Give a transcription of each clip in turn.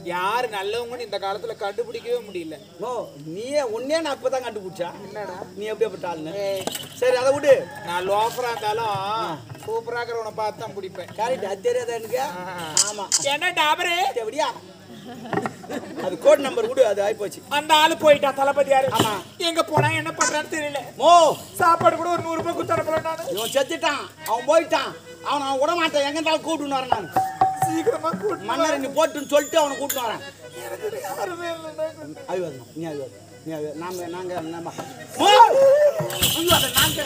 யாரு நல்லவங்கன்னு இந்த காலத்துல கண்டுபிடிக்கவே முடியல ஓ நீயே உன்னே நான் இப்பதான் கண்டுபிடிச்சா என்னடா நீ எப்படி எப்படி ஆளுன்னு சரி அதை விடு நான் லோஃபரா இருந்தாலும் சூப்பரா இருக்கிறவனை பார்த்து தான் பிடிப்பேன் கரெக்ட் அது தெரியாதா எனக்கு ஆமா என்ன டாபரு எப்படியா அது கோட் நம்பர் விடு அது ஆயிப்போச்சு அந்த ஆளு போயிட்டா தளபதியாரு ஆமா. எங்க போனா என்ன பண்றான்னு தெரியல மோ சாப்பாடு கூட ஒரு நூறு ரூபாய் குத்தர போல நானு இவன் செத்துட்டான் அவன் போயிட்டான் அவனை அவன் விட மாட்டேன் எங்க இருந்தாலும் கூப்பிட்டு வரேன் நான் சீக்கிரமா கூட்டு மன்னரை நீ போட்டுன்னு சொல்லிட்டு அவனை கூப்பிட்டு வரேன் எனக்கு யாருமே இல்லைன்னா அழுவாது நீ அழுவாது நீ அழுவாது நாம நாங்க நம்ம மோ அழுவாத நாங்க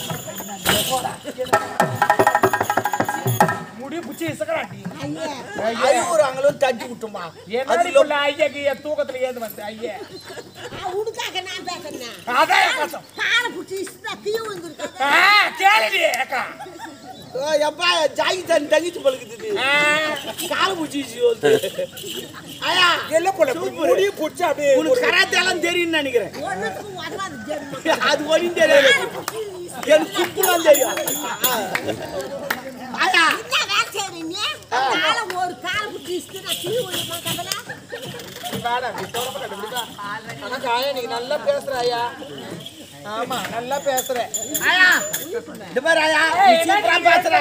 முடி புச்சி இசக்கறாண்டி அழுவுறாங்களும் தட்டி விட்டுமா என்னடி புள்ள ஐயா கீயா தூக்கத்துல ஏந்து வந்து ஐயா உடுக்காக நான் பேசுறேன் அதான் என் கஷ்டம் காலை பிடிச்சி இசுதா கீழே விழுந்துருக்காங்க ஆ, கேளுடி அக்கா எப்பா ஜாகி தண்ணி தங்கிச்சு பழுக்குது ஆ, காலை பிடிச்சி ஐயா இல்ல புள்ள முடி புடிச்சு அப்படியே உனக்கு கராத்தேலாம் தெரியும்னு நினைக்கிறேன் ஒன்றுக்கும் வராது ஜென்மம் அது ஒன்றும் தெரியாது எனக்கு குப்புலாம் தெரியும் ஐயா என்ன வேலை செய்றீங்க காலை ஒரு காலை பிடிச்சி இசுதா கீழே விழுமா கதல வாடா, இப்படி தொடப்ப கட்டு, இப்படி வா. ஆனா காயா, நீ நல்லா பேசுற ஐயா ஆமா நல்லா பேசுற ஐயா இந்த மாதிரி ஐயா நீ சூப்பரா பேசுற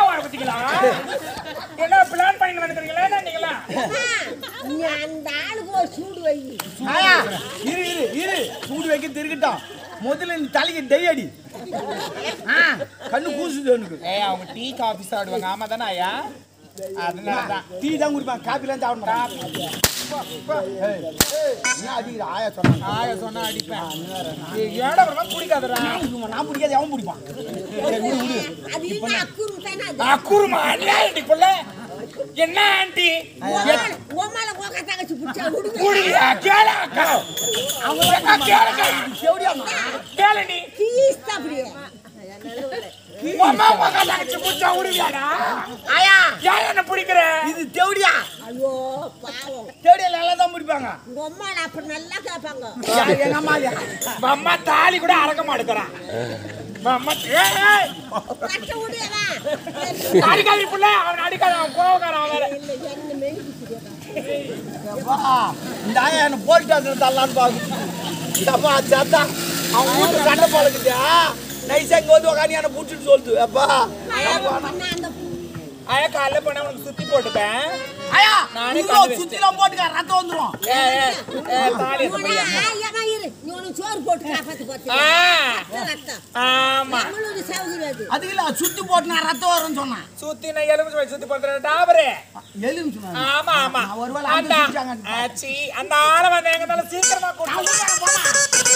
என்ன பிளான் பண்ணி வந்துக்கிறீங்களா என்ன நீங்களா நீ அந்த ஆளுக்கு ஒரு சூடு வை ஐயா இரு இரு இரு சூடு வைக்க திருக்கட்டும் முதல்ல இந்த தலைக்கு டை அடி ஆ கண்ணு கூசுது எனக்கு ஏய் அவங்க டீ காஃபி சாப்பிடுவாங்க ஆமா தானே ஐயா அதனாலதான் டீ தான் குடிப்பான் காப்பிலாம் சாப்பிட மாட்டான் ஏய், ஏய், என்ன அடிக்கிற ஆயா சொன்னாங்க ஆயா சொன்னா அடிப்பேன் ஏய், ஏடா ஒரு மாதிரி குடிக்காதடா இவன் நான் பிடிக்காது அவன் பிடிப்பான் சரி, விடு விடு அது என்ன அக்குரு தானே அது அக்குருமா ஆண்டி புள்ள என்ன ஆண்டி உமால கோக்க தங்கச்சி பிடிச்சா விடுங்க குடியா கேளு அக்கா அவங்க அக்கா கேளுங்க செவடியாமா கேளு நீ கீஸ்தா அப்படியே அம்மா உங்க தங்கச்சி புடிச்சா விடுவியாடா ஆயா ஏன் என்ன பிடிக்கிற இது தேவடியா ஐயோ பாவம் தேவடியா நல்லா தான் பிடிப்பாங்க உங்க அம்மால அப்படி நல்லா கேட்பாங்க யார் எங்க அம்மாலியா அம்மா தாலி கூட அறக்க மாட்டேங்கிறான் அம்மா ஏய், ஏய் கட்ட விடுவா அடிக்காதி புள்ள அவன் அடிக்காத அவன் கோவக்காரன் அவன் வேற இல்லை என்ன மெழுகு அப்பா, இந்த ஆயா என்ன போலீஸ் ஸ்டேஷன் தரலான்னு பாக்கு அப்பா சேத்தா அவன் வீட்டு சண்டை பழகுதா நைஸா இங்க வந்து உக்காந்து என்ன புடிச்சிட்டு சொல்லுது அப்பா பண்ண அந்த ஆயா காலைல பண்ண உனக்கு சுத்தி போட்டுப்பேன் ஆயா நானே இவ்வளோ கண்டு சுத்திலாம் போட்டுக்க ரத்தம் வந்துரும் ஏய், ஏய், ஏய், தாலி எடுத்து இவனை, போடியா. ஏமா இரு நீ உனக்கு சோறு போட்டு காப்பாத்து பார்த்து ஆ. ரத்தம் ரத்தம் ஆமா நம்மளோட சவுதிராது அதுக்கு இல்ல சுத்தி போட்டு நான் ரத்தம் வரும்னு சொன்னேன் சுத்தி நான் எலும்பு சுத்தி சுத்தி பண்றேன் டாபரே எலும்பு சொன்னாங்க ஆமா ஆமா நான் ஒருவேளை அந்த அந்த சுத்திட்டாங்கன்னு ஆச்சி அந்த ஆளை வந்து எங்க இருந்தாலும் சீக்கிரமா கூட்டு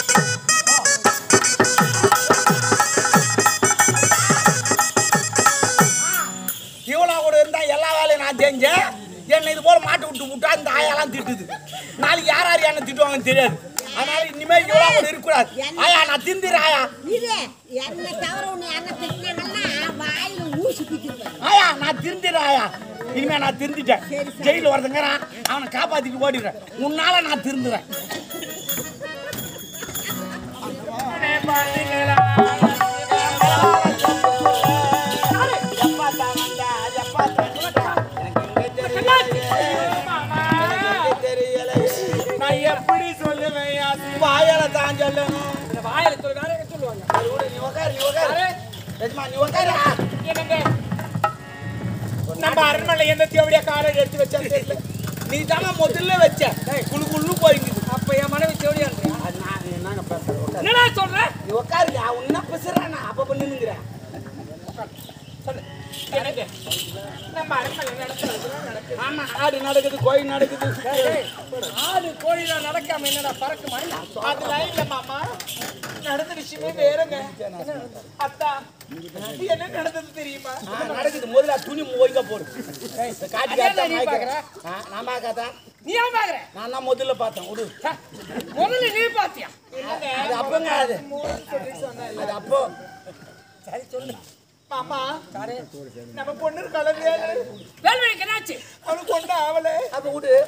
இவனா கூட இருந்தா எல்லா வேலையும் நான் செஞ்சேன் என்ன இது போல மாட்டு விட்டு விட்டா இந்த ஆயாலாம் திட்டுது நாளைக்கு யார் யார் என்ன திட்டுவாங்கன்னு தெரியாது அதனால இனிமேல் இவ்வளோ கூட இருக்கக்கூடாது ஆயா நான் திந்துறேன் ஆயா இரு என்ன தவிர உன்னை என்ன திட்டினாங்கன்னா வாயில ஊசி பிடிச்சிருப்பேன் ஆயா நான் திருந்திடுறேன் ஆயா இனிமே நான் திருந்திட்டேன் சரி, சரி. ஜெயில ஒருத்தங்கிறான் அவனை காப்பாத்திட்டு ஓடிடுறேன் உன்னால நான் திருந்துறேன் நான் எப்படி சொல்லுவேன் யாசி? வாயால தான் சொல்லணும் இந்த வாயில சொல்லு, வேற எங்க சொல்லுவாங்க அது விடு, நீ உக்காரு நீ உக்காரு எஜமா நீ உக்காரு என்னங்க நம்ம அரண்மனை எந்த தேவடியா காரை எடுத்து வச்சான்னு தெரியல நீ தானே முதல்ல வச்ச குழு குழு போயிங்குது அப்ப என் மனைவி தேவடியா அது நான் என்னங்க பேசுறேன் உக்காரு. என்னடா சொல்ற நீ உக்காரு அவன் என்ன பேசுறான் நான் அப்ப பண்ணுங்கிறேன் சொல்லு எனக்கு நம்ம அரண்மனை நடக்கிறது நடக்குது ஆமா ஆடு நடக்குது கோயில் நடக்குது ஆடு கோழிலாம் நடக்காம என்னடா பறக்குமா அதெல்லாம் இல்ல மாமா நடந்த விஷயமே வேறங்க அத்தா என்ன நடந்தது தெரியுமா ஆ, நடக்குது முதல்ல துணி ஒழுங்கா போடு இந்த காட்டி அதான் காட்டா நீ மாய்க்க. பார்க்கற? ஆ, நான் பார்க்காதா நீ ஏன் பாக்குற நான் தான் முதல்ல பார்த்தேன் விடு முதல்ல நீ பாத்தியா என்னங்க அது அப்பங்க அது அது அப்போ சரி சொல்லு மாமா நம்ம பொண்ணு இருக்காள வேல்வழிக்கு என்னாச்சு அவனுக்கு கொண்டு ஆவல அப்ப விடு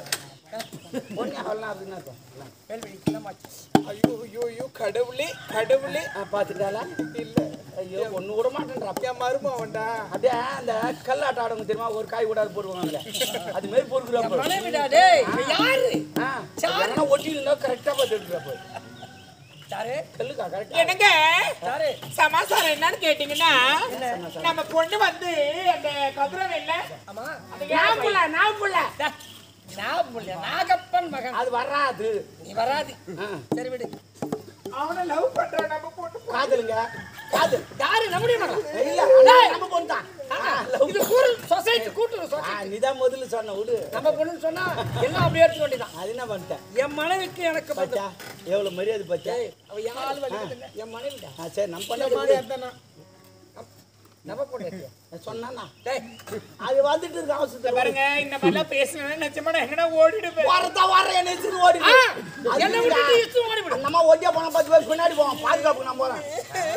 பொண்ணு அவள்லாம் அப்படின்னா இருக்கும் வேல்வெளி என்னமாச்சு ஐயோ ஐயோ ஐயோ கடவுளே கடவுளே பார்த்துட்டாளா இல்ல ஐயோ ஒன்று விட மாட்டேன்றா என் மருமவன்டா அப்படியே அந்த கல்லாட்ட ஆடவங்க தெரியுமா ஒரு காய் விடாது போடுவாங்கல்ல அது மாதிரி பொறுக்குறா மனைவிடா டேய் இவன் யாரு ஆ ஒட்டி இருந்தா கரெக்டாக பார்த்து எடுக்கிறா போய் சாரு கல்லுக்கா கரெக்டாக என்னங்க சாரு சமாசாரம் என்னன்னு கேட்டீங்கன்னா நம்ம பொண்ணு வந்து அந்த கதிரவேல்ல ஆமா அந்த நான் புள்ள நான் புள்ள நான் புள்ள நாகப்பன் மகன் அது வராது நீ வராது ஆ. சரி விடு அவனை லவ் பண்றான் நம்ம பொண்ணு காதலுங்க காதல் யாரு நம்முடைய மகன் இல்ல ஆனா நம்ம பொண்ணு தான் இது கூறு சொசைட்டி கூட்டுறவு சொசைட்டி நீதான் முதல்ல சொன்ன விடு நம்ம பொண்ணுன்னு சொன்னா எல்லாம் அப்படியே எடுத்துக்க வேண்டியதான் அது என்ன பண்ணிட்டேன் என் மனைவிக்கு எனக்கு பச்சா பந்தம். எவ்வளவு மரியாதை பச்சா ஏய், அவ யாரு வலிக்குதுங்க என் மனைவிடா ஆ சரி நம்ம பண்ண நம்ம பொண்ணு சொன்னானா டேய் அது வந்துட்டு இருக்க அவசரத்தை பாருங்க இந்த மாதிரிலாம் பேசுனேன் நிஜமா நான் எங்கடா ஓடிடுவேன் வரதா வர என்ன வச்சுட்டு ஓடி ஆ, என்னை விட்டுட்டு இஷ்டம் ஓடிவிடு. நம்ம ஒட்டியா போனா பத்து பேர் பின்னாடி போவோம் பாதுகாப்பு நான் போறேன்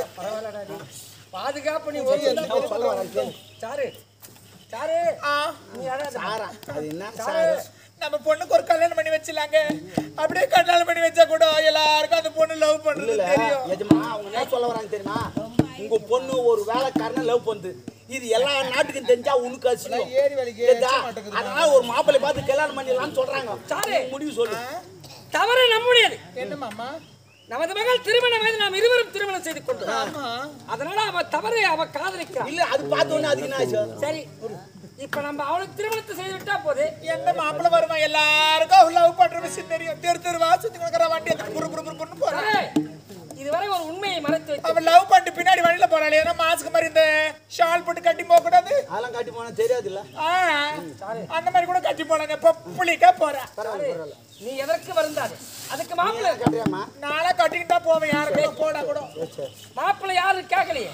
பாதுகாப்பு நீ ஒரு நான் சொல்ல வரேன் கேளு. சாரு சாரு ஆ, நீ யாராவது சாரா அது என்ன சாரு சாரு நம்ம பொண்ணுக்கு ஒரு கல்யாணம் பண்ணி வச்சிடலாங்க அப்படியே கல்யாணம் பண்ணி வச்சா கூட எல்லாருக்கும் அந்த பொண்ணு லவ் பண்றது இல்ல தெரியும் எஜமா அவங்க என்ன சொல்ல வராங்க தெரியுமா உங்க பொண்ணு ஒரு வேலைக்காரன லவ் பண்ணுது இது எல்லா நாட்டுக்கும் தெரிஞ்சா உனக்கு அசிங்கம் ஏறி வேலைக்கு தெரியுதா? அதனால ஒரு மாப்பிள்ளை பார்த்து கல்யாணம் பண்ணிடலாம்னு சொல்றாங்க சாரு. நீ முடிவு சொல்லு தவறு நம்முடையது என்ன மாமா நமது மகள் திருமண வயது நாம் இருவரும் திருமணம் செய்து கொண்டோம் அதனால அவ தவறு அவ காதலிக்கிறான் இல்ல அது பார்த்த உடனே அதுக்கு என்ன ஆச்சு சரி இப்ப நம்ம அவளுக்கு திருமணத்தை செய்து விட்டா போது எந்த மாப்பிள்ளை வருவான் எல்லாருக்கும் அவ லவ் பண்ற விஷயம் தெரியும் தெரு தெருவா சுத்தி கொடுக்குற வண்டி எடுத்து புரு புரு புருன்னு போறான் இதுவரை ஒரு உண்மையை மறைத்து வைத்து அவன் லவ் பண்ணிட்டு பின்னாடி வழியில போறாள் ஏன்னா மாஸ்க் மாதிரி இந்த ஷால் போட்டு கட்டி போக கூடாது அதெல்லாம் காட்டி போனா தெரியாது இல்ல ஆ, அந்த மாதிரி கூட கட்டி போனாங்க பொப்புளிக்கா போறேன் நீ எதற்கு வருந்தாது அதுக்கு மாப்பிள்ளை கட்டுறியாமா நாளா கட்டிக்கிட்டா போவேன் யாருக்கும் போடா கூட மாப்பிள்ளை யாரும் கேட்கலையே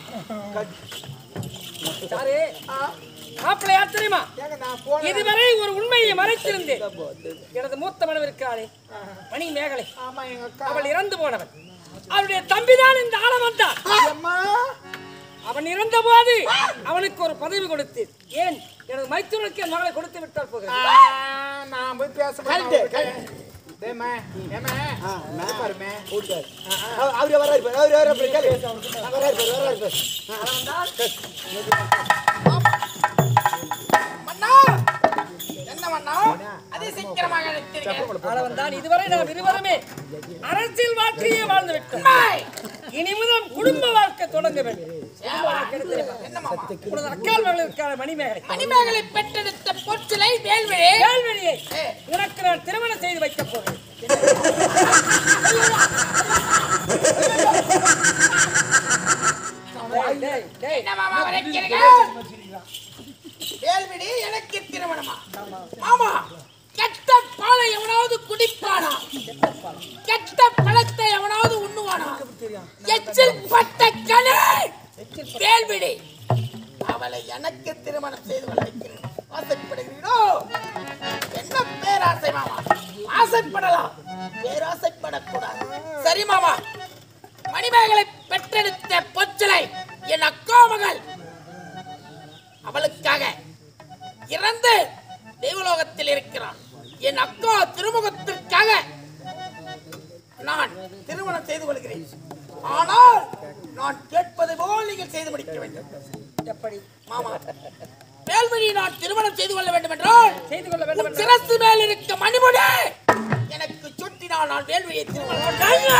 சாரு மாப்பிள்ளை யார் தெரியுமா ஏங்க நான் போனேன் இதுவரை ஒரு உண்மையை மறைத்திருந்தேன் எனது மூத்த மனைவி இருக்கிறாளே மணி மேகலை ஆமா எங்க அக்கா அவள் இறந்து போனவன் அவளுடைய தம்பிதான் இந்த ஆளவன் தான் அம்மா அவன் இறந்த போது அவனுக்கு ஒரு பதவி கொடுத்து ஏன் எனது மைத்துனருக்கு என் மகளை கொடுத்து விட்டால் ஆ, போகிறேன் நான் போய் பேச Correct, correct. டேமே ஏமே ஆ, நான் பாருமே கூட்டாரு அவரே வராரு பாரு அவரே வராரு பாரு கேளு ஆ, வராரு பாரு வராரு பாரு மன்னா என்ன மன்னா அது சீக்கிரமாக எடுத்திருக்கேன் ஆளவன் தான் இதுவரை நாம் இருவருமே அரசியல் வாழ்க்கையே வாழ்ந்து விட்டோம் இனி முதல் குடும்ப வாழ்க்கை தொடங்க வேண்டும் குடும்ப வாழ்க்கை என்ன தெரியுமா? உனது அக்கால் மகள் இருக்கிற மணிமேகலை மணிமேகலை பெற்றெடுத்த பொற்சிலை வேல்விழி கேள்வியை உனக்கு நான் திருமணம் செய்து வைக்கப் போகிறேன் டேய், டேய், டேய். என்ன மாமா வரைக்கிறீங்க வேல்விழி எனக்கு திருமணமா மாமா கெட்ட பாலை எவனாவது குடிப்பானா கெட்ட பழத்தை எவனாவது உண்ணுவானா எச்சில் பட்ட கலை வேல்விழி அவளை எனக்கு திருமணம் செய்து கொள்ள வைக்கிறேன் ஆசைப்படுகிறீரோ என்ன பேராசை மாமா ஆசைப்படலாம் பேராசைப்படக்கூடாது சரி மாமா மணிமேகலை பெற்றெடுத்த பொச்சலை என் அக்கா மகள் அவளுக்காக இறந்து தெய்வலோகத்தில் இருக்கிறான் என் அக்கா திருமுகத்திற்காக நான் திருமணம் செய்து கொள்கிறேன் ஆனால் நான் கேட்பது போல் நீங்கள் செய்து முடிக்க வேண்டும் எப்படி மாமா வேல்வழி நான் திருமணம் செய்து கொள்ள வேண்டும் என்றால் செய்து கொள்ள வேண்டும் உன் என்றால் சிரசு மேல் இருக்க மணிமுடி எனக்கு சுட்டினால் நான் வேல்வியை திருமணம்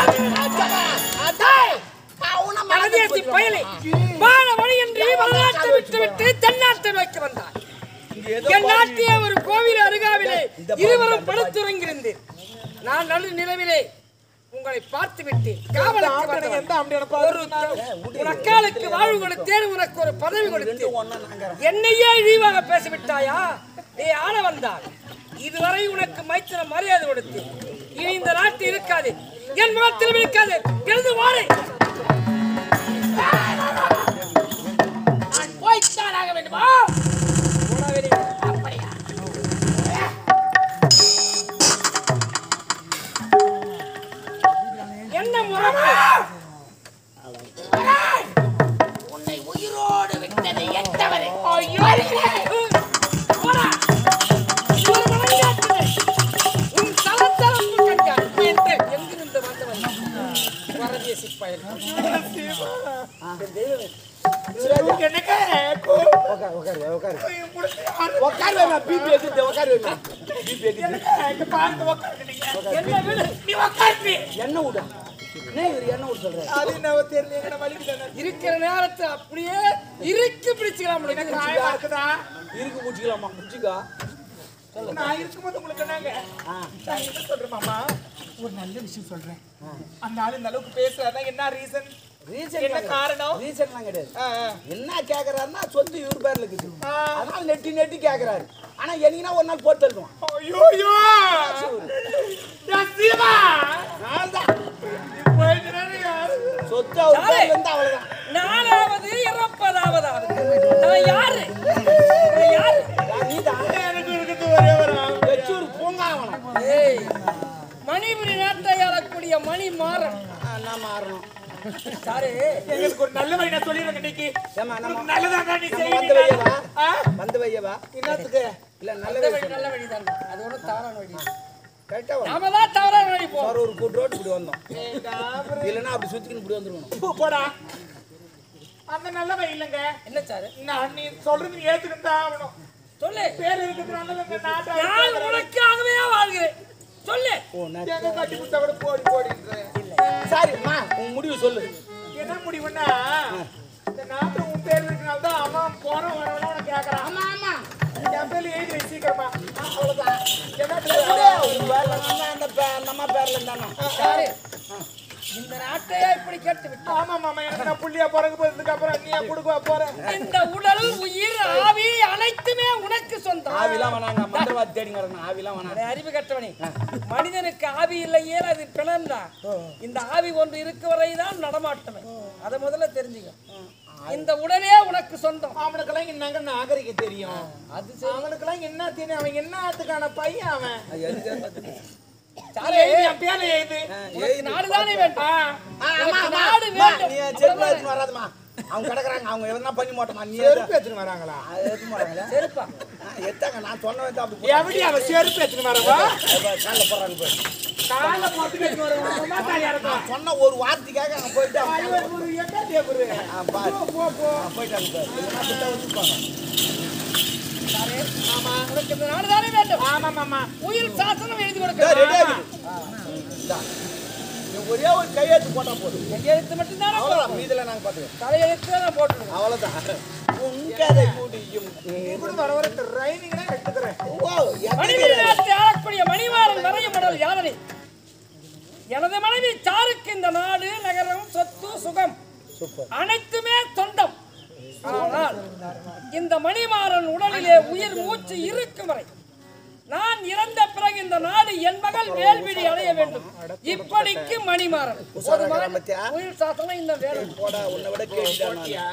பரதேசி பயலே வாழ வழியின்றி வரலாற்றை விட்டுவிட்டு தென்னாட்டை நோக்கி வந்தார் என் நாட்டிய ஒரு கோவில் அருகாவிலே இருவரும் படுத்துறங்கியிருந்தேன் நான் நடு நிலவிலே உங்களை பார்த்து விட்டேன் காவலுக்கு வந்தவன். ஒரு உன் அக்காளுக்கு வாழ்வு கொடுத்தேன் உனக்கு ஒரு பதவி கொடுத்தேன் என்னையே இழிவாக பேசிவிட்டாயா நீ ஆள வந்தால் இதுவரை உனக்கு மைத்திர மரியாதை கொடுத்து இனி இந்த நாட்டு இருக்காது என் முகத்திலும் இருக்காது எழுந்து வாழை நான் போய்த்தான் ஆக வேண்டுமா அப்படியா என்ன முறைப்பு உன்னை உயிரோடு விட்டது எட்டவரே போடா. இது ஒரு மனவியாக்கினை. உட்காரு முடிச்சு யாரு- உட்காரு வேணா பிபி எடுத்து உட்காரு வேணா பிபி எடுத்து என்னங்க, இங்க பார்த்து உக்காந்துட்டீங்க. என்ன விடு நீ உக்காந்து. எண்ணெய் விடு என்ன இவர் எண்ணெய் விடு சொல்றாரு அது என்னவோ தெரியல, எங்கட வலிக்குதானே. இருக்கிற நேரத்தை அப்படியே இறுக்கி பிடிச்சுக்கலாம் எனக்கு காயமா இருக்குதா? இருக்கு முடிச்சுக்கலாமா முடிச்சுக்கா நான் இருக்கும்போது உங்களுக்கு என்னங்க? நான் என்ன சொல்றேன் மாமா? ஒரு நல்ல விஷயம் சொல்றேன் அந்த ஆளு இந்த அளவுக்கு பேசுறாருன்னா என்ன ரீசன் ரீசன் என்ன காரணம் ரீசன்லாம் கிடையாது என்ன கேக்குறாருன்னா சொத்து இவர் பேர்ல இருக்குது அதனால நெட்டி நெட்டி கேக்குறாரு ஆனா என்னைக்குனா ஒரு நாள் போட்டு தள்ளுவான் ஐயோயோ சீமா நான் தான் போயிட்டு சொத்து அவர் பேர்ல இருந்து அவ்வளவுதான் நாலாவது இறப்பதாவதாவது நான் யாரு நான் யாரு நீ தான் எனக்கு இருக்குது ஒரே ஒரு ஆள். வெச்சூர் பூங்காவனம் ஏய் மணிபுரி நாட்டை ஆளக்கூடிய மணி மாறன் நான் மாறணும் சாரு எங்களுக்கு ஒரு நல்ல வழி நான் சொல்லிடுறேன் இன்னைக்கு ஏமா நம்ம உனக்கு நல்லதாங்க நீ நம்ம வந்து வையவா செய்வீங்க ஆ? வந்து வையவா என்னத்துக்கு இல்ல நல்ல நல்ல வயசு வழி நல்ல வழிதான் அது ஒன்றும் தவறான வழி கரெக்டா வரும் நாம தான் தவறான வழி போ ஒரு கூட்டு ரோட்டு இப்படி வந்தோம் ஏண்டா, அப்புறம் இல்லைன்னா அப்படி சுத்திக்கின்னு இப்படி வந்துருக்கணும் போ, போடா அந்த நல்ல வழி இல்லைங்க என்ன சாரு நான் நீ சொல்றது நீ ஏத்துக்கிட்டு தான் ஆகணும் சொல்லு பேர் இருக்கிறதுனால இந்த நாட்டை நான் உனக்காகவே வாழ்கிறேன் சொல்லு ஓ நான் எங்க கட்டி கொடுத்தா கூட போடி போடின்றேன் சாரிம்மா உன் முடிவு சொல்லு என்ன முடிவுன்னா இந்த நாட்டை உன் பேர் இருக்கனால தான் அவன் போற வரவன உனக்கு கேக்குறான் ஆமா ஆமா என் பேர்ல எழுதி வை சீக்கிரமா ஆ, அவ்வளவுதான் என்ன பேர்? உன் பேர்ல இருந்தா அந்த பே- அந்த அம்மா பேர்ல இருந்தானோ சாரு இந்த நாட்டையே இப்படி கேட்டு விட்டு ஆமா மாமா எனக்கு நான் புள்ளியா பிறகு போறதுக்கு அப்புறம் நீயா கொடுக்க போறேன் இந்த உடல் உயிர் ஆவி அனைத்துமே உனக்கு சொந்தம் ஆவிலாம் வேணாங்க மந்திரவாதி தேடி வரணும் ஆவிலாம் வேணாம் அடே அறிவு கட்டவனே மனிதனுக்கு ஆவி இல்லையே அது பிணம்தான் இந்த ஆவி ஒன்று இருக்க வரைதான் நடமாட்டமே அதை முதல்ல தெரிஞ்சுக்க இந்த உடலே உனக்கு சொந்தம் அவனுக்கெல்லாம் என்னங்க நாகரிகம் தெரியும் அது சரி. அவனுக்கெல்லாம் என்ன தெரியும் அவன் என்னத்துக்கான பையன் அவன் அது எதுக்கு பார்த்துட்டு. சாலை எழுது, என் பேர்ல எழுது உனக்கு நாடுதானே வேண்டும் ஆ, ஆ, ஆமா, உனக்கு ஆமா. நாடு அம்மா, வேண்டும் நீ செருப்பு எடுத்துன்னு வராதம்மா. அவங்க கிடக்குறாங்க அவங்க எதனா பண்ணி மாட்டோமா நீ செருப்பு எடுத்துன்னு வராங்களா அது எடுத்து போறாங்களா செருப்பா எத்தாங்க நான் சொன்னவன் தான் அப்படி எப்படி அவன் செருப்பு எடுத்துன்னு வரவா காலில் போடுறாங்க போய் காலை போட்டு எடுத்துன்னு வரவா தாலியா இருக்கும் நான் சொன்ன ஒரு வார்த்தைக்காக அங்க போயிட்டு அவங்க ஐயோ, ஒரு என்ன தேவரு ஆ, பாரு. போ, போ போ ஆ, போயிட்டாங்க பாரு. இல்லைன்னா விட்டா வச்சுப்பாங்க. சாரே, உனக்கு இந்த நாடுதானே வேண்டும் ஆமா மாமா உயிர் சாசனம் எழுதி இதோ கொடுக்க ரெடியா இருக்குது. இந்தா. நீ ஒரே ஒரு கையெழுத்து போட்டா போதும் எங்க எழுத்து மட்டும்தானே அவ்வளவுதான் மீதில நாங்க பாத்துக்கிறோம் தலையெழுத்து நான் போட்டுருவேன் அவ்வளவுதான் உன் கதை முடியும் இப்படி வர வர ட்ரைனிங் எடுத்துக்கிறேன் ஓ எத்தனை மணிமணி நாட்டை ஆளக்கூடிய மணிமாறன் வரையும் உடல் யாதனை எனது மனைவி சாருக்கு இந்த நாடு நகரம் சொத்து சுகம் சூப்பர் அனைத்துமே சொந்தம் ஆனால் இந்த மணிமாறன் உடலிலே உயிர் மூச்சு இருக்கும் வரை நான் இறந்த பிறகு இந்த நாடு என் மகள் வேல்விழி அடைய வேண்டும் இப்படிக்கு மணிமாறன் போதுமா? பத்தியா? உயிர் சாசனம் இந்த வேணும் போடா உன்னை விட கேட்டுட்டான்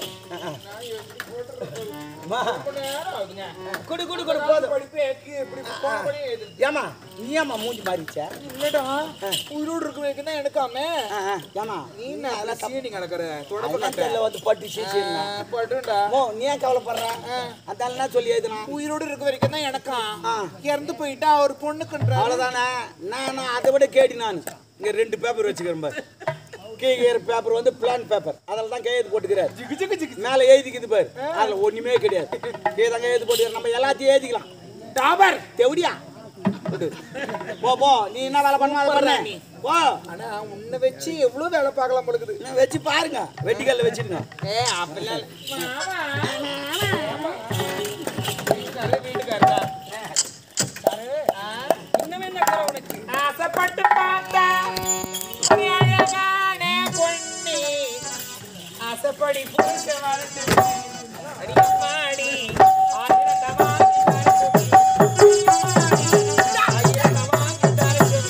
நேரம் ஆகுதுங்க குடு குடு குடு போதும் படிப்பு ஏக்கு இப்படி போனபடி எழுது. ஏமா நீ ஏமா மூஞ்சி மாறிச்சா இல்லடா உயிரோடு இருக்க வைக்க தான் எடுக்காம ஏமா நீ என்ன அதெல்லாம் சீனி கிடக்குற தொடப்பு அதெல்லாம் தெரியல வந்து பட்டு சீசினா பட்டுடா மோ நீ ஏன் கவலைப்படுற அதால என்ன சொல்லி எழுதுனா உயிரோடு இருக்க வரைக்கும் தான் எனக்காம் ஆ. இறந்து போயிட்டா அவர் பொண்ணுக்குன்ற அவ்வளவுதானே நான் அதை விட கேட்டி நான் இங்க ரெண்டு பேப்பர் வச்சுக்கிறேன் பாரு கீழே பேப்பர் வந்து பிளான் பேப்பர் அதில் தான் கையெழுத்து போட்டுக்கிறார் மேலே எழுதிக்குது பாரு அதில் ஒண்ணுமே கிடையாது கீழே தான் கையெழுத்து போட்டுக்கிறார் நம்ம எல்லாத்தையும் எழுதிக்கலாம் டாபர் தெவடியா விடு. போ போ நீ என்ன வேலை பண்ணுவ அதை பண்ண போ ஆனா உன்னை வச்சு எவ்வளவு வேலை பார்க்கலாம் பொழுது நான் வச்சு பாருங்க வெட்டிக்கல்ல வச்சிருங்க ஏ அப்படிலாம் வீட்டுக்காரா இன்னும் என்ன குறை உனக்கு ஆசைப்பட்டு பார்த்தா நீ அழகான பொண்ணு ஆசைப்படி புருஷ வாழ்ந்து அடிப்பாடி ஆயிரத்தை வாங்கி தரட்டும். ஆயிரத்தை வாங்கி தரட்டும்.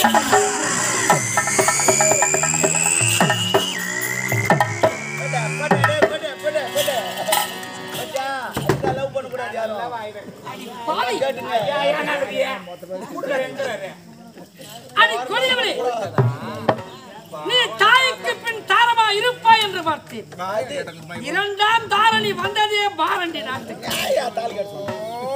போடா, போடா, டேய், போடா, போடா, போடா. மச்சா, அதுக்கா love பண்ணக்கூடாது யாரும். பாவி கேட்டுங்க. அடி கொடியவளே நீ தாய்க்கு பின் தாரமா இருப்பாய் என்று பார்த்தேன் இரண்டாம் தாரணி வந்ததே பாரண்டி நாட்டுக்கு ஐயா, தாலி கட்டு.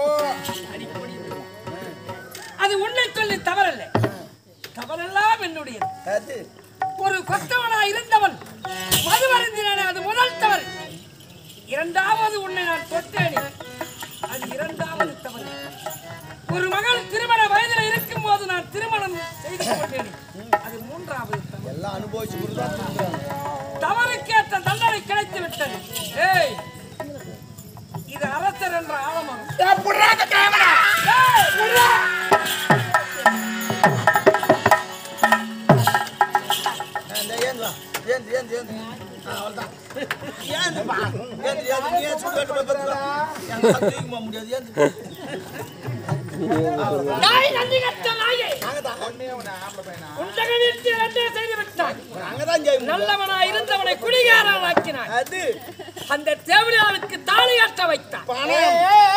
அது உன்னை சொல்லி தவறல்ல தவறெல்லாம் என்னுடையது அது ஒரு கொத்தவனா இருந்தவன் மதுவருந்தினானே அது முதல் தவறு இரண்டாவது உன்னை நான் தொட்டேனே அது இரண்டாவது தவறு ஒரு மகள் திருமண வயதில் இருக்கும் போது நான் திருமணம் செய்து கொண்டேனே அது மூன்றாவது தவறு எல்லாம் அனுபவிச்சு கொடுத்தா திருந்துறாங்க. தவறுக்கேற்ற தண்டனை கிடைத்து விட்டது ஏய் இது அரசர் என்ற ஆலமரம் ஏய், புர்ரா! இந்த ஏந்து வா. ஏந்து, ஏந்து, ஏந்து. ஆ, அவ்வளவுதான். ஏந்துப்பா. ஏந்து, ஏந்து. நீ ஏன் சுத்தம் எடுத்து போய் படுத்துக்கோ. என்னால தூக்கி போக முடியாது. ஏந்து. நாய் நன்றி கட்ட நாயே உண்டக வீட்டு ரெண்டே செய்து விட்டாய் அங்கதான் ஜெயம் முடியும். நல்லவனா இருந்தவனை குடிகாரனாக்கினாய் அது அந்த தேவடியாளுக்கு தாலி கட்ட வைத்தான் பணம்.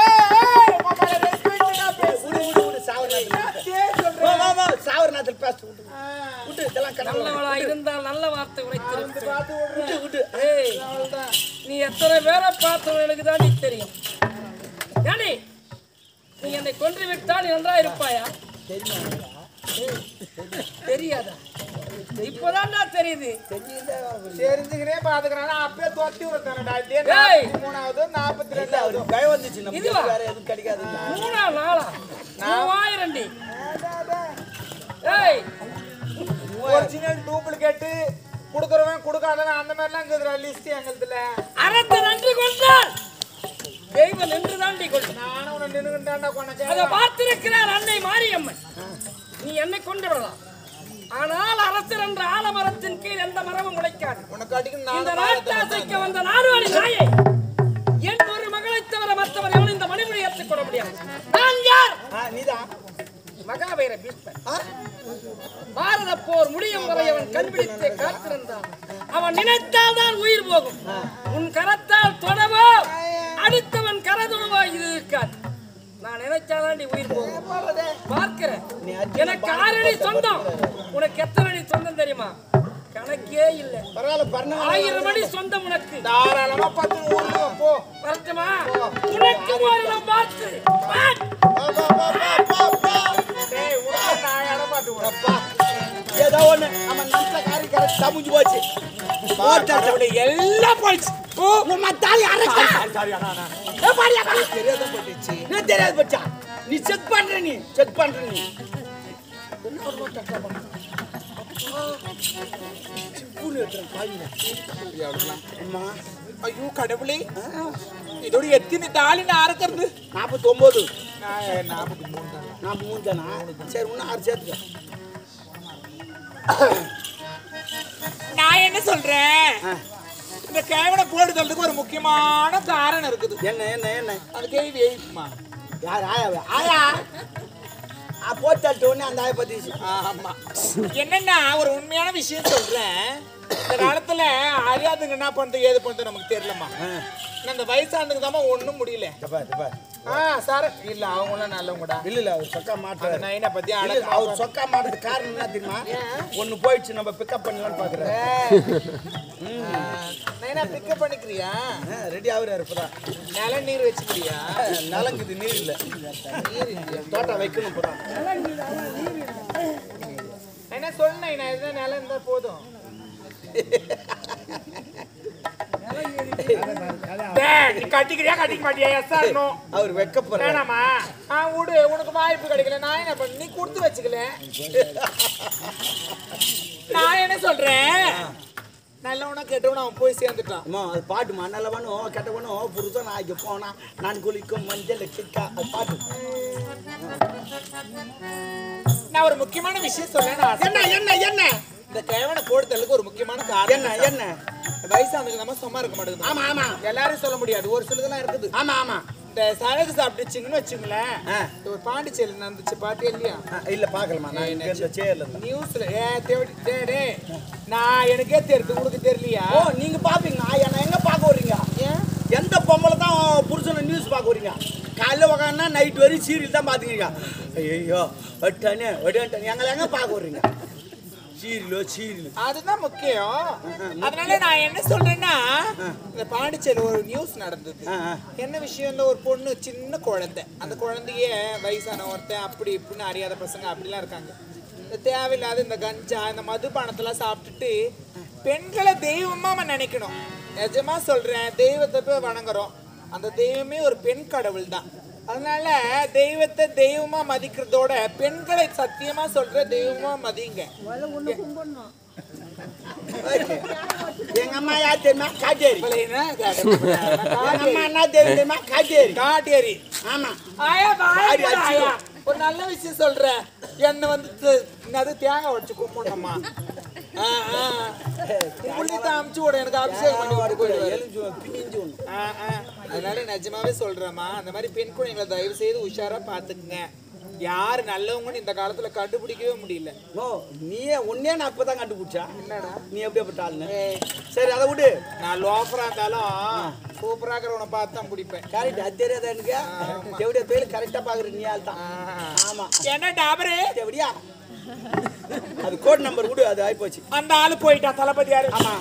விடு, விடு, விடு. சாவர நேரத்துல. வா, வா, வா. சாவர நேரத்துல பேச விடு. விடு, இதெல்லாம் கணக்கு. நல்லவனா இருந்தால் நல்ல வார்த்தை உரைத்திருப்பேன் விட்டு, விட்டு. ஏய், நீ எத்தனை பேரை பார்த்தவர்களுக்கு தான் நீ தெரியும் ஏனி நீ என்னை கொன்று விட்டால் நீ நன்றா இருப்பாயா ஏய், தெரியாதா இப்போதான் தெரியுது தெரிஞ்சுக்கிறே பாத்துக்கிறானா அப்பயே தொத்தி விடுத்தானடா இதே ஏய். நாற்பத்தி மூணாவது நாற்பத்தி இல்ல, ரெண்டாவது அவருக்கு பயம் வந்துச்சு. நம்ம இதுவா? வேற எதுவும் கிடைக்காது மூணா நாளா மூவாயிரம் டி. ஏய் ஒரிஜினல் டூப்ளிகேட் குடுக்கறவன் குடுக்காதவன் அந்த மாதிரிலாம் இருக்குதுடா லிஸ்ட் எங்களுதுல அறத்தை நன்றி கொண்டால் தெய்வம் நின்று தாண்டி கொள்ளும் நானும் உன்னை நின்னுக்கிட்டான்டா கொனக்கு அதை பார்த்திருக்கிறார் அன்னை மாரியம்மன் நீ என்னை கொண்டு வரலாம் ஆனால் அரசர் என்ற ஆலமரத்தின் கீழ் எந்த மரமும் முளைக்காது உனக்கு அடிக்கணும் இந்த நாலு நாட்டாசைக்கு வந்த நாடுவாழி நாயை என் ஒரு மகளை தவிர மற்றவர் எவனும் இந்த மணிமொழி ஏற்றுக்கொள்ள முடியாது நான் யார் ஆ, நீதான் மகாவீர பீஷ்மன் பாரத போர் முடியும் வரை அவன் கண்பிடித்து காத்திருந்தான் அவன் நினைத்தால் தான் உயிர் போகும் உன் கரத்தால் தொடவோ அடுத்தவன் கரதுடவோ இது இருக்காது நான் நினைச்சாதான் நீ உயிர் போகும் பார்க்கிறேன் எனக்கு ஆறு அடி சொந்தம் உனக்கு எத்தனை அடி சொந்தம் தெரியுமா கணக்கே இல்லை பரவாயில்ல பரவாயில்ல ஆயிரம் அடி சொந்தம் உனக்கு தாராளமா பத்து ஊருக்கு போ வரட்டுமா உனக்கு ஒரு இடம் பார்த்து பார். டேய் உனக்கு நான் இடம் பார்த்து விடுறேன். ஏதோ ஒண்ணு நம்ம நல்ல காரி கரெக்டா முடிஞ்சு போச்சு போட்டாச்சு எல்லாம் போயிடுச்சு ஓ நம்ம தாலி அரைச்சா தெரியாத போட்டுச்சு என்ன தெரியாது பச்சா நீ செக் பண்ற நீ செக் பண்ற நீ அம்மா ஐயோ கடவுளே இதோட எத்தனை தாலி நான் அறுக்கிறது நாற்பத்தி ஒன்பது நான் நாற்பத்தி மூணு தான் நான் மூணு தானா சரி இன்னும் ஆறு சேர்த்துக்க நான் என்ன சொல்றேன் ஆ. இந்த கேவனை போடுதலுக்கு ஒரு முக்கியமான காரணம் இருக்குது என்ன என்ன என்ன அது கேள்வி எழுப்புமா யார் ஆயாவே ஆயா ஆ போட்டாட்டு உடனே அந்த ஆயை பத்தி ஆமா என்னன்னா ஒரு உண்மையான விஷயம் சொல்றேன் இந்த காலத்துல அறியாதுங்க என்ன பண்றது ஏது பண்றது நமக்கு தெரியலம்மா இந்த வயசானதுக்கு தான் ஒண்ணும் முடியல தப்பா தப்பா ஆ சார் இல்ல அவங்களும் நல்லவங்கடா இல்ல இல்ல அவர் சொக்கா அந்த மாட்டாரு நைனை பத்தி இல்ல, அழகா அவர் சொக்கா மாட்டதுக்கு காரணம் என்ன தெரியுமா ஒண்ணு போயிடுச்சு நம்ம பிக்கப் பண்ணலாம்னு பாக்குறேன் நைனா பிக்கப் பண்ணிக்கிறியா ரெடி ஆகுறாரு இப்பதான் நில நீர் வச்சுக்கிறியா நலங்குது நீர் இல்ல நீர் இல்லையா தோட்டம் வைக்கணும் இப்பதான் என்ன சொன்னேன் நான் இதுதான் நிலம் இருந்தா போதும் டேய், நீ கட்டிக்கிறியா கட்டிக்க மாட்டியா எஸ் ஆர் நோ அவர் வைக்க போறாரு வேணாமா ஆ விடு உனக்கு வாய்ப்பு கிடைக்கல நான் என்ன பண்ண நீ கொடுத்து வச்சுக்கல நான் என்ன சொல்றேன் நல்லவனா கெட்டவனா அவன் போய் சேர்ந்துட்டான் அம்மா அது பாட்டுமா நல்லவனும் கெட்டவனும் புருஷன் ஆகி போனா நான் குளிக்கும் மஞ்சள் கிக்கா அது பாட்டு நான் ஒரு முக்கியமான விஷயம் சொல்ல என்ன என்ன என்ன இந்த கேவனை போடுதலுக்கு ஒரு முக்கியமான காரணம் என்ன என்ன வயசானதுக்கு நம்ம சும்மா இருக்க மாட்டேங்குது ஆமா ஆமா எல்லாரும் சொல்ல முடியாது ஒரு சிலதெல்லாம் இருக்குது ஆமா ஆமா இந்த சரக்கு சாப்பிட்டுச்சிங்கன்னு வச்சுங்களேன் ஆ. ஒரு பாண்டிச்சேரி நடந்துச்சு பாத்தியா இல்லையா ஆ, இல்ல பாக்கலமா நான் இங்க இந்த சேர்ல இருந்தேன் நியூஸ்ல ஏ தேடி டேய் டேய் நான் எனக்கே தெரியுது உங்களுக்கு தெரியலையா ஓ நீங்க பாப்பீங்க என்ன எங்க பாக்க வர்றீங்க ஏன் எந்த பொம்பளை தான் புருஷனை நியூஸ் பார்க்க வரீங்க காலைல உக்காந்தா நைட் வரையும் சீரியல் தான் பார்த்துக்கிறீங்க ஐயோ வட்டானே வடியான்ட்டானே எங்களை எங்க பார்க்க வர்றீங்க சீரியலோ சீரியல் அதுதான் முக்கியம் அதனால நான் என்ன சொல்றேன்னா இந்த பாண்டிச்சேரியில் ஒரு நியூஸ் நடந்தது ஆ, ஆ. என்ன விஷயம் இந்த ஒரு பொண்ணு சின்ன குழந்தை அந்த குழந்தைய வயசான ஒருத்தன் அப்படி இப்படின்னு அறியாத பசங்க அப்படிலாம் இருக்காங்க இந்த தேவையில்லாத இந்த கஞ்சா இந்த மதுபானத்தெல்லாம் சாப்பிட்டுட்டு பெண்களை தெய்வமா நம்ம நினைக்கணும் நிஜமா சொல்றேன் தெய்வத்தை போய் வணங்குறோம் அந்த தெய்வமே ஒரு பெண் கடவுள் தான் அதனால தெய்வத்தை தெய்வமா மதிக்கிறதோட பெண்களை சத்தியமா சொல்ற தெய்வமா மதிங்க எங்க அம்மா யார் தெரியுமா காட்டேரி இவளை என்ன எங்க அம்மா என்ன தெரியுமா காட்டேரி காட்டேரி ஆமா ஆயா வாயா ஆடி போடா, அடிச்சுக்கோ. ஆயா. ஒரு நல்ல விஷயம் சொல்றேன் என்ன வந்து து- என்னது தேங்காய் உடச்சு கும்பிடணுமா ஆ, ஆ. புள்ளித்த அமுச்சு விட எனக்கு அபிஷேகம் பண்ணி விட்டு போயிடுவாரு எலுமிச்சு பிணிஞ்சு ஒண்ணு ஆ, ஆ. அதனால நிஜமாவே சொல்றேம்மா அந்த மாதிரி பெண் குழந்தைங்களை தயவு செய்து உஷாரா பாத்துக்குங்க யாரு நல்லவங்கன்னு இந்த காலத்துல கண்டுபிடிக்கவே முடியல ஓ நீயே உன்னே நான் இப்பதான் கண்டுபிடிச்சா என்னடா நீ எப்படியாப்பட்ட ஆளுன்னு சரி அதை விடு நான் லோஃபரா இருந்தாலும் சூப்பரா இருக்கிறவனை பார்த்து தான் பிடிப்பேன் கரெக்ட் அது தெரியாதா எனக்கு எப்படியா பேரு கரெக்டா பாக்குற நீ ஆள் தான் ஆமா என்ன டாபரு எப்படியா அது கோட் நம்பர் விடு அது ஆயிப்போச்சு அந்த ஆளு போயிட்டா தளபதி யாரு ஆமா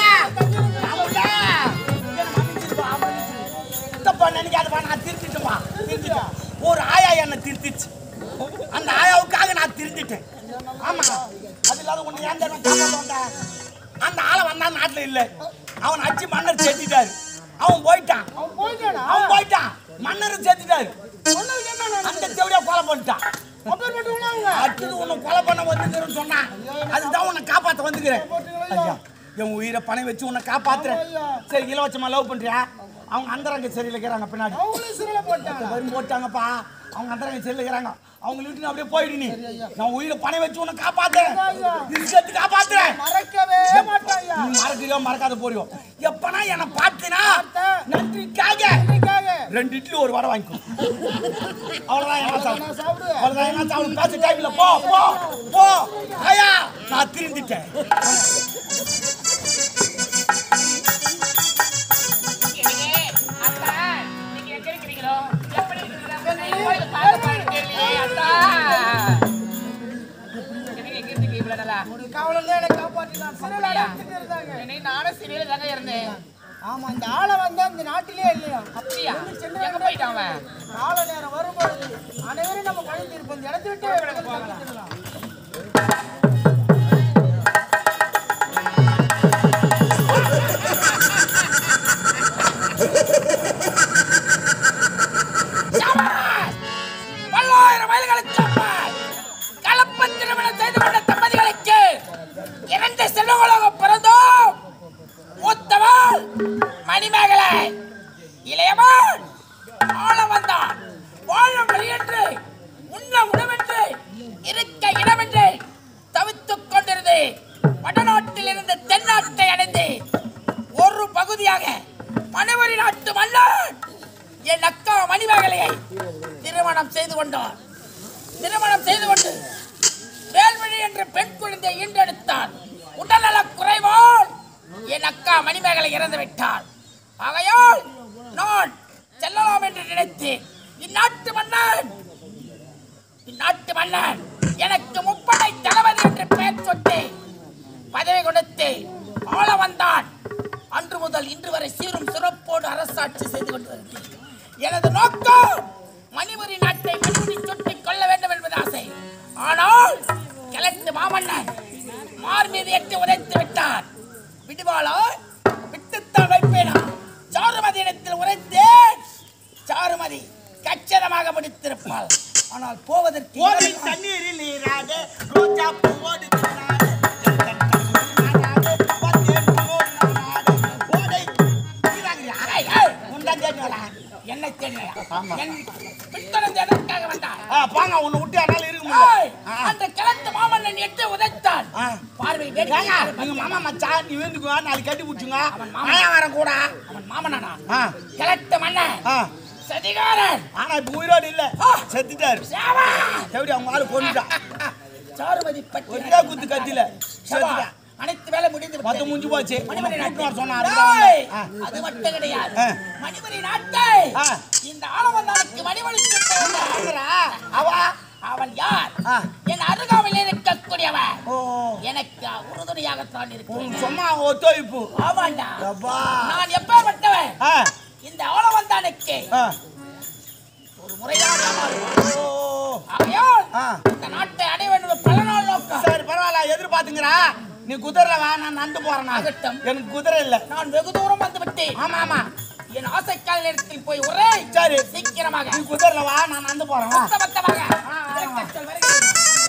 தப்பா நினைக்காதப்பா நான் திருத்திட்டேன்பா திருத்திட்டேன் ஒரு ஆயா என்னை திருத்திச்சு அந்த ஆயாவுக்காக நான் திருத்திட்டேன் ஆமா அது இல்லாத ஒண்ணு ஏன் தெரியுமா காப்பாத்த வந்தேன்? அந்த ஆளை வந்தா நாட்டுல இல்ல அவன் அச்சு மன்னர் செத்துட்டாரு அவன் போயிட்டான் அவன் போயிட்டான் மன்னர் செத்துட்டாரு அந்த தேவடியா கொலை பண்ணிட்டான் அடுத்தது உன்னை கொலை பண்ண வந்துக்கிறேன்னு சொன்னான் அதுதான் உன்னை காப்பாத்த வந்துக்கிறேன் ஐயா என் உயிரை பணம் வச்சு உன்னை காப்பாத்துறேன் சரி இலவசமா லவ் பண்றியா அவங்க அந்தரங்க சரியில்லை இருக்கிறாங்க பின்னாடி வரும் போட்டாங்கப்பா அவங்க அந்தரங்க சரியில்லை இருக்கிறாங்க அவங்க விட்டு நீ அப்படியே போயிடு நீ நான் உயிரை பணம் வச்சு உன்னை காப்பாத்துறேன் இஷ்டத்து காப்பாத்துறேன் மறக்கவே மாட்டாயா நீ மறக்கலையோ மறக்காத போறியோ எப்பனா என்னை பார்த்தினா நன்றிக்காக ரெண்டு இட்லி ஒரு வடை வாங்கிக்கோ அவ்வளவுதான் என்ன சாப்பிடு அவ்வளவுதான் என்ன சாப்பிடு பேச டைம்ல போ போ போ ஐயா நான் திருந்திட்டேன் கவலை எனக்கு காப்பாற்றினான் சிறையில் அடைச்சிட்டு இருந்தாங்க நானும் சிறையில தாங்க இருந்தேன் ஆமா இந்த ஆளை வந்து அந்த நாட்டிலே இல்லையா அப்படியா சின்ன எங்க போயிட்டான் அவன் கால நேரம் வரும்பொழுது அனைவரும் நம்ம கழிந்து இருப்போம் இந்த இடத்தை விட்டு தப்பிச்சிடலாம். பல்லாயிரம் மைல்களுக்கு அப்பால் கலப்பு திருமணம் செய்து கொண்ட தம்பதிகளுக்கு இரண்டு செல்வங்களாக பிறந்தோம் மூத்தவள் மணிமேகலை இளையவன் ஆள வந்தான் வாழும் வழியென்று உண்ண உணவென்று இருக்க இடமென்று தவித்துக் கொண்டிருந்து வடநாட்டில் இருந்து தென்னாட்டை அடைந்து ஒரு பகுதியாக மணவரி நாட்டு மன்னன் என் அக்கா மணிமேகலையை திருமணம் செய்து கொண்டார் திருமணம் செய்து கொண்டு வேல்வழி என்ற பெண் குழந்தை ஈன்றெடுத்தார் உடல்நலக் குறைவால் என் அக்கா மணிமேகலை இறந்து விட்டார் ஆகையால் நான் செல்லலாம் என்று நினைத்தேன் இந்நாட்டு மன்னன் இந்நாட்டு மன்னன் எனக்கு முப்படை தளபதி என்று பெயர் சொட்டு பதவி கொடுத்து ஆள வந்தான் அன்று முதல் இன்று வரை சீரும் சிறப்போடு அரசாட்சி செய்து கொண்டு வருகிறேன் எனது நோக்கம் மணிமுரி நாட்டை மணிமுடி சுட்டிக் கொள்ள வேண்டும் என்பது ஆசை ஆனால் கிழக்கு மாமன்னன் மார் மீது எட்டு உதைத்து விட்டார் விடுவாளா விட்டுத்தான் வைப்பேனா சாருமதி இடத்தில் உரைத்தேன் சாருமதி கச்சிதமாக முடித்திருப்பாள் ஆனால் போவதற்கு ஓடை இரவு- தண்ணீரில் நீராடு ரோஜா பூவோடு நீராடு நாடாடு, பத்தேன் பூவோடு நாடாடு. ஓடை நீராடுறியா? ஏய், ஏய், உன்தான் கேட்டுங்களா? என்னை தேடியா என் பின்தொடர்ந்து எதற்காக வந்தார் ஆ, பாங்க உன்னை விட்டு என்னால இருக்க ஏய், முடியல அந்த கிழக்கு மாமன்னன் எட்டு உதைத்தான் ஆ. பார்வை ஏங்க, வேடிக்கை நீங்க மாமா மச்சான் நீ வேண்டுக்குவா நாளைக்கு கட்டி பிடிச்சுங்க அவன் மாமா. மாயா வரேன் கூட அவன் மாமனானா ஆ கிழக்கு மன்னன் ஆ சதிகாரன் ஆனா இப்ப உயிரோடு இல்ல செத்துட்டாரு சாவா எப்படி அவங்க ஆளு கொண்டுட்டான் சாருமதி பற்றி ஒரே குத்து கத்தில செத்துட்டான் அனைத்து வேலை முடிந்து மொத்தம் விட்டது. முடிஞ்சு போச்சு மணிமணி கூட்டிட்டு வர நாட்டை சொன்னா டேய், ஆ. அது மட்டும் கிடையாது ஆ. மணிமணி நாட்டை ஆ. இந்த ஆளவந்தானுக்கு மணிமணி அவ அவன் யார் ஆ. என் அருகாமையில் இருக்கக்கூடியவன் ஓ எனக்கு உறுதுணையாகத்தான் இருக்கு உனக்கு சும்மா ஒத்துழைப்பு ஆமாண்டா அப்பா நான் எப்பேற்பட்டவன் ஆ இந்த ஆளவந்தானுக்கு ஆ ஒரு முறையான வாழ்வான். ஓ ஆகையால் ஆ. இந்த நாட்டை அடைய வேண்டும் பல நாள் நோக்கம் சரி பரவாயில்ல எதிர்பார்த்துங்கிறா நீ குதிரை வா நான் நடந்து போறேன் நான். ஆகட்டும். எனக்கு குதிரை இல்ல நான் வெகு தூரம் வந்து விட்டேன் ஆமா ஆமா என் ஆசைக்கால இடத்தில் போய் ஒரே சரி சீக்கிரமாக நீ குதிரை வா நான் நடந்து போறேன் வா மொத்தமாக இதற்குச் செல் வருகிறேன்.